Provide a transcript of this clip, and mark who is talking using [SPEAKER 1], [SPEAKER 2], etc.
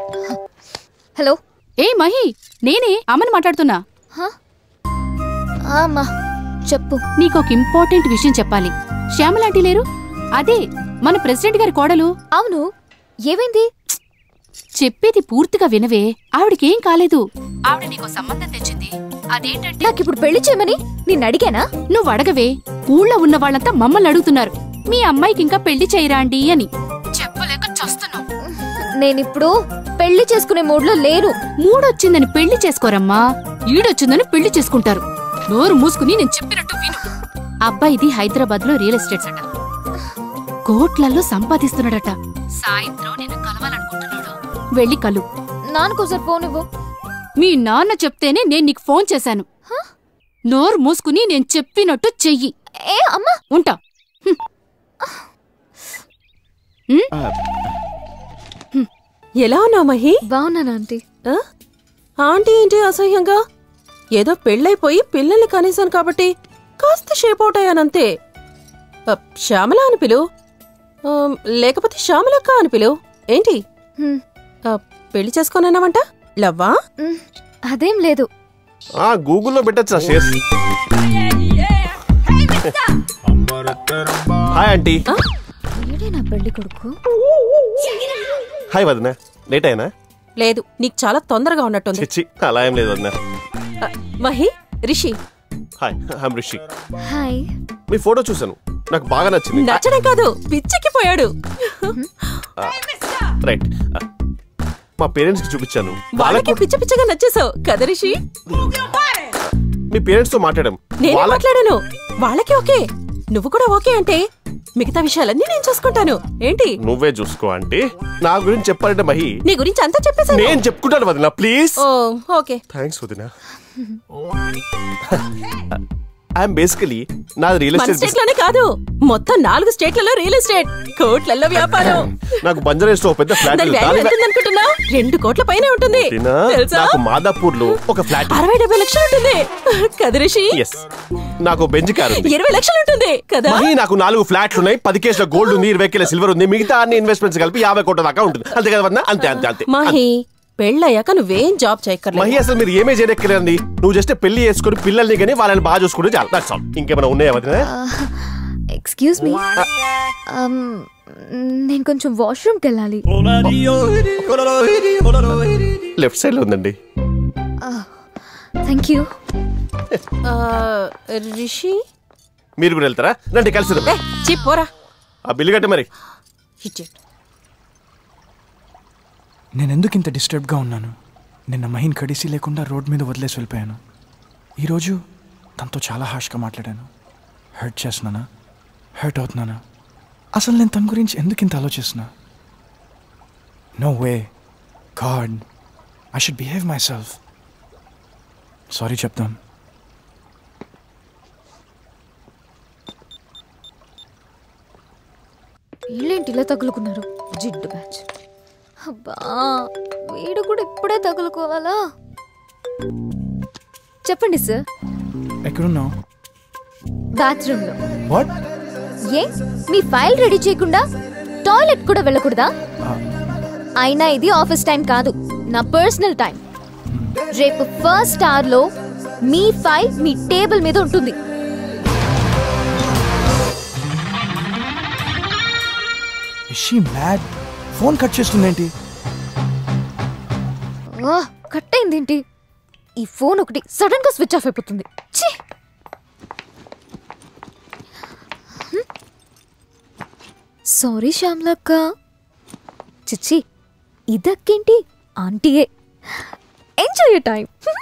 [SPEAKER 1] Hello
[SPEAKER 2] ఏ మహి నేనే అమ్మని మాట్లాడుతున్నా
[SPEAKER 1] అమ్మా చెప్పు
[SPEAKER 2] నీకొక ఇంపార్టెంట్ విషయం చెప్పాలి శ్యామలాంటి లేరు అదే మన ప్రెసిడెంట్ గారి కోడలు
[SPEAKER 1] అవును ఏమైంది
[SPEAKER 2] చెప్పేది పూర్తిగా వినవే ఆవిడకేం కాలేదు ఆవిడ నీకు సంబంధం తెచ్చింది అదేంటంటే
[SPEAKER 1] నాకు ఇప్పుడు పెళ్లి చేయమని నిన్ను అడిగానా
[SPEAKER 2] నువ్వు అడగవే ఊళ్ళో ఉన్న వాళ్ళంతా మమ్మల్ని అడుగుతున్నారు మీ అమ్మాయికి ఇంకా పెళ్లి చేయరాండి అని చెప్పలేక చస్తున్నావు
[SPEAKER 1] నేనిప్పుడు పెళ్లి చేసుకునే మూడ్లో లేను
[SPEAKER 2] మూడొచ్చిందని పెళ్లి చేసుకోరమ్మా ఈడొచ్చిందని పెళ్లి చేసుకుంటారు నోరు మూసుకుని నేను చెప్పినట్టు విను అబ్బాయిది హైదరాబాద్ లో రియల్ ఎస్టేట్స్ అట కోట్లల్లో సంపాదిస్తున్నాడట సాయంత్రం నేను కలవాలనుకుంటున్నాడు వెళ్ళి కలు
[SPEAKER 1] నాన్నకోసారి ఫోన్ ఇవ్వు
[SPEAKER 2] మీ నాన్న చెప్తేనే నేను నీకు ఫోన్ చేశాను నోరు మూసుకుని నేను చెప్పినట్టు చెయ్యి
[SPEAKER 1] ఏ అమ్మా
[SPEAKER 2] ఉంటా
[SPEAKER 3] ఎలా ఉన్నావు మహి
[SPEAKER 1] బాగున్నాను ఆంటీ
[SPEAKER 3] ఆ? ఆంటీ ఏంటి అసహ్యంగా ఏదో పెళ్ళైపోయి పిల్లల్ని కనేశాను కాబట్టి కాస్త షేప్ అవుట్ అయ్యానంతే ఆ, శ్యామల అని పిలు ఆ, లేకపోతే శ్యామలక్క అని పిలు ఏంటి
[SPEAKER 1] హ్మ్.
[SPEAKER 3] ఆ, పెళ్లి చేసుకోనన్నావంట లవ్వా
[SPEAKER 1] మ్, అదేం లేదు
[SPEAKER 4] ఆ గూగుల్లో పెట్టచ్చు షేర్స్ హాయ్ ఆంటీ
[SPEAKER 1] వీడే నా పెళ్లి కొడుకు
[SPEAKER 4] హాయ్ వదిన లేట్ అయినా
[SPEAKER 3] లేదు నీకు చాలా తొందరగా ఉన్నట్టుంది
[SPEAKER 4] చిచ్చి అలా ఏం లేదు వదిన
[SPEAKER 3] ఆ, Mahi Rishi
[SPEAKER 4] hi I'm Rishi
[SPEAKER 1] hi
[SPEAKER 4] మీ ఫోటో చూసాను నాకు బాగా నచ్చింది
[SPEAKER 3] నచ్చడం కాదు పిచ్చికి పోయాడు
[SPEAKER 4] రైట్ మా పేరెంట్స్ కి చూపించాను
[SPEAKER 3] వాళ్ళకి పిచ్చ పిచ్చగా నచ్చేసావు కదా రిషి
[SPEAKER 4] మీ పేరెంట్స్ తో మాట్లాడాం
[SPEAKER 3] నేను
[SPEAKER 4] వాళ్ళ
[SPEAKER 3] మాట్లాడాను వాళ్ళకి ఓకే నువ్వు కూడా ఓకే అంటే మిగతా విషయాలన్నీ నేను చూసుకుంటాను ఏంటి
[SPEAKER 4] నువ్వే చూసుకో ఆంటీ నా గురించి చెప్పాలంటే మహి
[SPEAKER 3] నీ గురించి అంతా చెప్పేశాను
[SPEAKER 4] నేను చెప్పుకుంటాను వదిన ప్లీజ్
[SPEAKER 3] ఓ ఓకే
[SPEAKER 4] థ్యాంక్స్ వదిన ఐఎమ్ బేసికలీ నాది రియల్
[SPEAKER 3] మన
[SPEAKER 4] ఎస్టేట్
[SPEAKER 3] స్టేట్ లోనే కాదు మొత్తం నాలుగు స్టేట్లలో రియల్ ఎస్టేట్ కోట్లలో వ్యాపారం
[SPEAKER 4] నాకు బంజారా లో పెద్ద ఫ్లాట్
[SPEAKER 3] దాని వాల్యూ ఎంత అనుకుంటున్నా రెండు కోట్ల పైనే ఉంటుంది
[SPEAKER 4] వదినా,
[SPEAKER 3] తెలుసా
[SPEAKER 4] నాకు మాదాపూర్ లో ఒక ఫ్లాట్
[SPEAKER 3] అరవై డెబ్బై లక్షలు ఉంటుంది కదా రిషి
[SPEAKER 4] ఎస్ నాకు బెంజ్ కార్ ఉంది
[SPEAKER 3] ఇరవై లక్షలు ఉంటుంది కదా
[SPEAKER 4] మహి నాకు నాలుగు ఫ్లాట్లు ఉన్నాయి పది కేసుల గోల్డ్ ఉంది ఇరవై కిలో సిల్వర్ ఉంది మిగతా అన్ని ఇన్వెస్ట్మెంట్స్ కలిపి యాభై కోట్ల దాకా ఉంటుంది అంతే కదా వదినా? అంతే అంతే అంతే
[SPEAKER 3] మహి పెళ్ళయ్యాక నువ్వేం జాబ్ చేయక్కర్లేదు
[SPEAKER 4] మహి అసలు మీరు ఏమే చేయనక్కర్లేదండి నువ్వు జస్ట్ పెళ్లి చేసుకుని పిల్లల్ని కానీ వాళ్ళని బాగా చూసుకుంటే చాలు దట్స్ ఆల్ ఇంకేమైనా ఉన్నాయా వదినా
[SPEAKER 1] ఎక్స్క్యూజ్ మీ నేను కొంచెం వాష్రూమ్కి వెళ్ళాలి
[SPEAKER 4] లెఫ్ట్ సైడ్ లో ఉందండి
[SPEAKER 1] థ్యాంక్ యూ
[SPEAKER 3] ఆ, రిషి
[SPEAKER 4] మీరు కూడా వెళ్తారా రండి కలిసి
[SPEAKER 3] ఏ చిప్ పోరా
[SPEAKER 4] ఆ బిల్లు కట్టే మరి
[SPEAKER 3] ఇచ్చేయ్.
[SPEAKER 5] నేనెందుకు ఇంత డిస్టర్బ్గా ఉన్నాను నిన్న మహిన్ కడిసి లేకుండా రోడ్ మీద వదిలేసి వెళ్ళిపోయాను ఈరోజు తనతో చాలా హాష్గా మాట్లాడాను హర్ట్ చేస్తున్నానా హర్ట్ అవుతున్నానా అసలు నేను తన గురించి ఎందుకు ఇంత ఆలోచిస్తున్నా no way god I should behave myself sorry చెప్తాం
[SPEAKER 1] వీళ్ళేంటి ఇలా తగులుకున్నారు జిడ్డు బ్యాచ్ అబ్బా వీడు కూడా ఇప్పుడే తగులుకోవాలా చెప్పండి సార్
[SPEAKER 5] ఎక్కడున్నావు
[SPEAKER 1] బాత్రూమ్ లో
[SPEAKER 5] వాట్
[SPEAKER 1] ఏ మీ ఫైల్ రెడీ చేయకుండా టాయిలెట్ కూడా వెళ్ళకూడదా అయినా ఇది ఆఫీస్ టైం కాదు నా పర్సనల్ టైం రేపు ఫస్ట్ అవర్ లో మీ ఫైల్ మీ టేబుల్ మీద ఉంటుంది
[SPEAKER 5] షీ మ్యాడ్ ఫోన్ కట్ చేస్తుందేంటి
[SPEAKER 1] ఆ, కట్ అయిందేంటి ఈ ఫోన్ ఒకటి సడన్ గా స్విచ్ ఆఫ్ అయిపోతుంది ఛీ! హ్మ్. సారీ శ్యామ్లక్క చిచ్చి ఇదక్కేంటి ఆంటీయే ఎంజాయ్ టైం